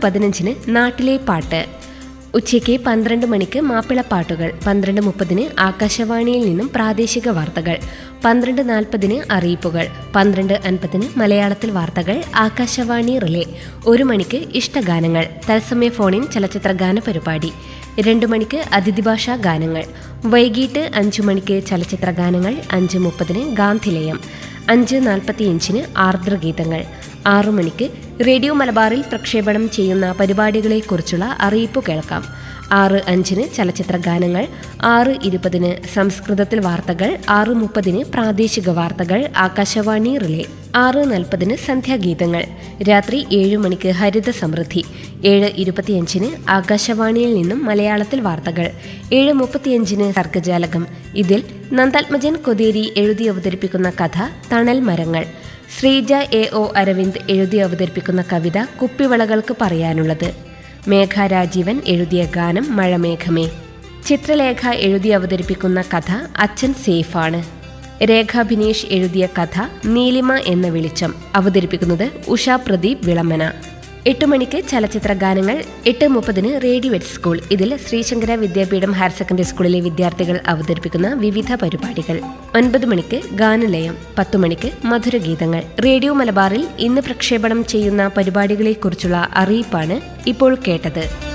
പതിനഞ്ചിന് നാട്ടിലെ പാട്ട് ഉച്ചയ്ക്ക് പന്ത്രണ്ട് മണിക്ക് മാപ്പിളപ്പാട്ടുകൾ പന്ത്രണ്ട് മുപ്പതിന് ആകാശവാണിയിൽ നിന്നും പ്രാദേശിക വാർത്തകൾ പന്ത്രണ്ട് നാൽപ്പതിന് അറിയിപ്പുകൾ പന്ത്രണ്ട് അൻപതിന് മലയാളത്തിൽ വാർത്തകൾ ആകാശവാണി റിലേ ഒരു മണിക്ക് ഇഷ്ടഗാനങ്ങൾ തത്സമയ ഫോണിൻ ചലച്ചിത്ര ഗാന പരിപാടി രണ്ട് മണിക്ക് അതിഥിഭാഷാ ഗാനങ്ങൾ വൈകിട്ട് അഞ്ചു മണിക്ക് ചലച്ചിത്ര ഗാനങ്ങൾ അഞ്ച് മുപ്പതിന് ഗാന്ധിലയം അഞ്ച് നാൽപ്പത്തിയഞ്ചിന് ആർദ്രഗീതങ്ങൾ ആറു മണിക്ക് റേഡിയോ മലബാറിൽ പ്രക്ഷേപണം ചെയ്യുന്ന പരിപാടികളെക്കുറിച്ചുള്ള അറിയിപ്പ് കേൾക്കാം ആറ് അഞ്ചിന് ചലച്ചിത്ര ഗാനങ്ങൾ ആറ് ഇരുപതിന് സംസ്കൃതത്തിൽ വാർത്തകൾ ആറ് മുപ്പതിന് പ്രാദേശിക വാർത്തകൾ ആകാശവാണി റിലേ ആറ് നാൽപ്പതിന് സന്ധ്യാഗീതങ്ങൾ രാത്രി ഏഴ് മണിക്ക് ഹരിത സമൃദ്ധി ഏഴ് ഇരുപത്തിയഞ്ചിന് ആകാശവാണിയിൽ നിന്നും മലയാളത്തിൽ വാർത്തകൾ ഏഴ് മുപ്പത്തിയഞ്ചിന് സർഗജാലകം ഇതിൽ നന്ദാത്മജൻ കൊതേരി എഴുതി അവതരിപ്പിക്കുന്ന കഥ തണൽ മരങ്ങൾ ശ്രീജ എ ഒ അരവിന്ദ് എഴുതി അവതരിപ്പിക്കുന്ന കവിത കുപ്പിവളകൾക്ക് പറയാനുള്ളത് മേഘ രാജീവൻ എഴുതിയ ഗാനം മഴമേഘമേ ചിത്രലേഖ എഴുതി അവതരിപ്പിക്കുന്ന കഥ അച്ഛൻ സേഫാണ് രേഖ ബിനീഷ് എഴുതിയ കഥ നീലിമ എന്ന വെളിച്ചം അവതരിപ്പിക്കുന്നത് ഉഷ പ്രദീപ് വിളമന എട്ട് മണിക്ക് ചലച്ചിത്ര ഗാനങ്ങൾ എട്ട് മുപ്പതിന് റേഡിയോറ്റ് സ്കൂൾ ഇതിൽ ശ്രീശങ്കര വിദ്യാപീഠം ഹയർ സെക്കൻഡറി സ്കൂളിലെ വിദ്യാർത്ഥികൾ അവതരിപ്പിക്കുന്ന വിവിധ പരിപാടികൾ ഒൻപത് മണിക്ക് ഗാനലയം പത്തു മണിക്ക് മധുരഗീതങ്ങൾ റേഡിയോ മലബാറിൽ ഇന്ന് പ്രക്ഷേപണം ചെയ്യുന്ന പരിപാടികളെക്കുറിച്ചുള്ള അറിയിപ്പാണ് ഇപ്പോൾ കേട്ടത്